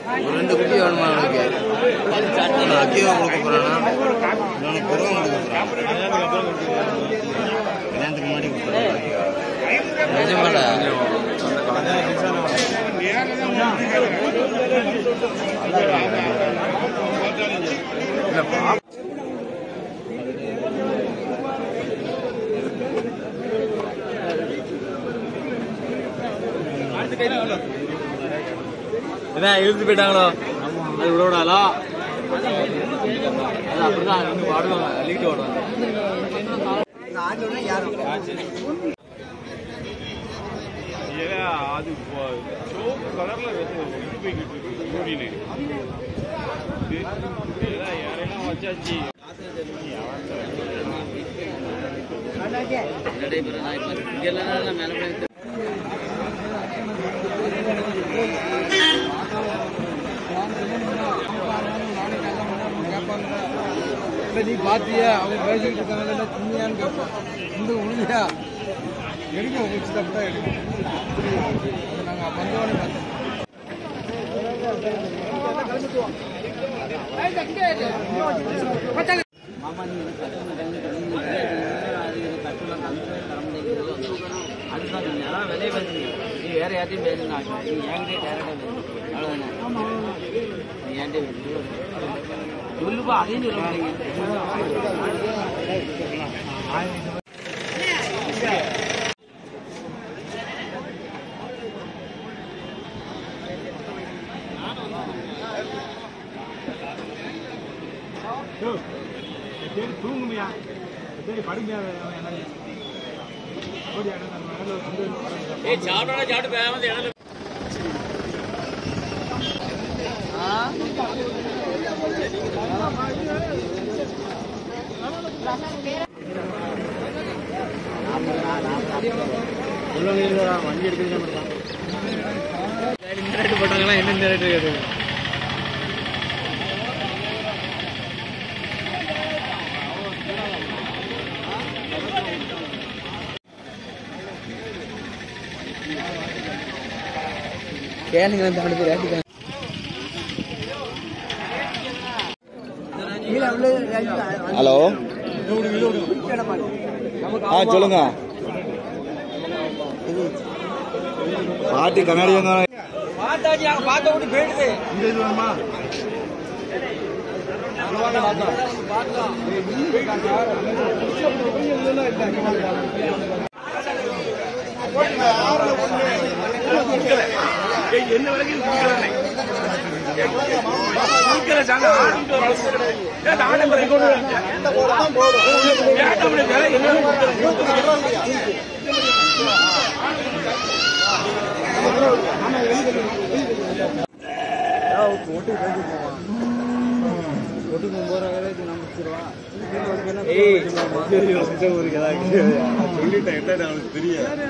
ஒரு ரெண்டு குட்டி வேணுமா அவனுக்கு ஒன்று அக்கீவா கொடுக்க போறானா இன்னொன்று குருவம் கொடுக்க போறான் கல்யாணத்துக்கு முன்னாடி கொடுத்துருவான் நிஜமாடா என்ன இழுத்து போயிட்டாங்களோ அது விடக்கூடாதா அது அப்படிதான் இன்னும் வாடுவாங்க அள்ளிக்கிட்டு வாடுவாங்க அது சோப்பு கலர்ல இது போய்கிட்டு இருக்கு யூரின் யாரெல்லாம் வச்சாச்சு நடைபெறலாம் இப்போ இங்கெல்லாம் மேலே போய் நீ பாத்தியா அவங்க பேசிக்கிட்டு இருக்காங்க சின்னியான்னு கேட்போம் இந்த உண்மையா எடுக்கும் உச்சி தப்பு தான் எடுக்கும் நாங்கள் வந்தோடனே பார்த்தோம் மாமா நீ எனக்கு கட்டணம் கட்டணம் அது எனக்கு கட்டணம் தந்துட்டு தர முடியாது அதுதான் நீங்க அதான் விலையை பேசுறீங்க நீ வேற யார்ட்டையும் பேசுங்க நீ என்கிட்டயே டேரக்டா பேசு அவ்வளவுதானே நீ என்கிட்ட பேசு சொல்லுப்பா அதையும் சொல்ல மாட்டீங்க சரி தூங்குமையா சரி படுமையா ஏய் சாப்பிடா சாப்பிட்டு பேசாம இடத்துல வண்டி எடுத்துக்கிட்டு இந்த ரேட்டு போட்டாங்களா என்ன இந்த ரேட்டு கேட்டு கேளுங்க தாண்டி ரேட்டு ஹலோ ஆ சொல்லுங்க பாட்டி கண்ணாடி வாங்க பார்த்தாச்சு நாங்கள் பார்த்த விட்டு போயிடுது இந்த இது வேணுமா என்ன வரைக்கும் குடிக்கிறானே குடிக்கிற சாங்க ஆரம்பிச்சு ஒரு அவசியம் கிடையாது. ஏன் ஆடம்பரம் எங்க கொண்டு வராங்க? ஏன் நம்மளுடைய விலை என்னன்னு கொடுக்குறாங்க? சொல்லிட்டேன் என்ன அவனுக்கு தெரியாது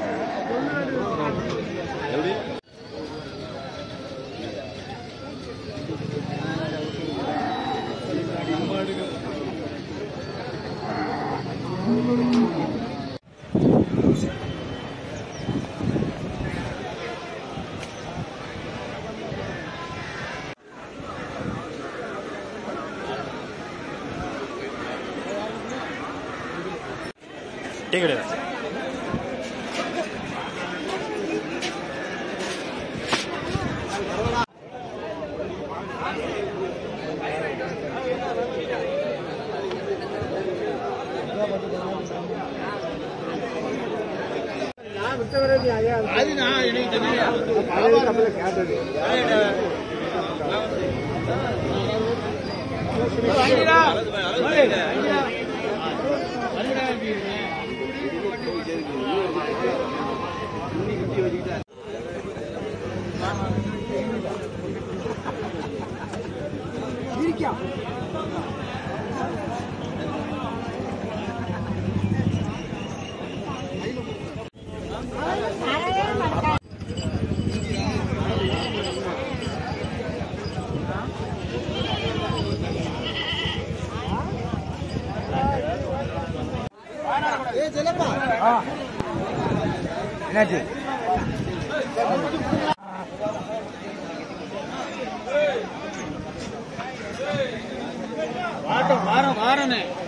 டீ கிடையாது அது நான் எனக்கு தெரியும் கேட்டது என்னாச்சு நானு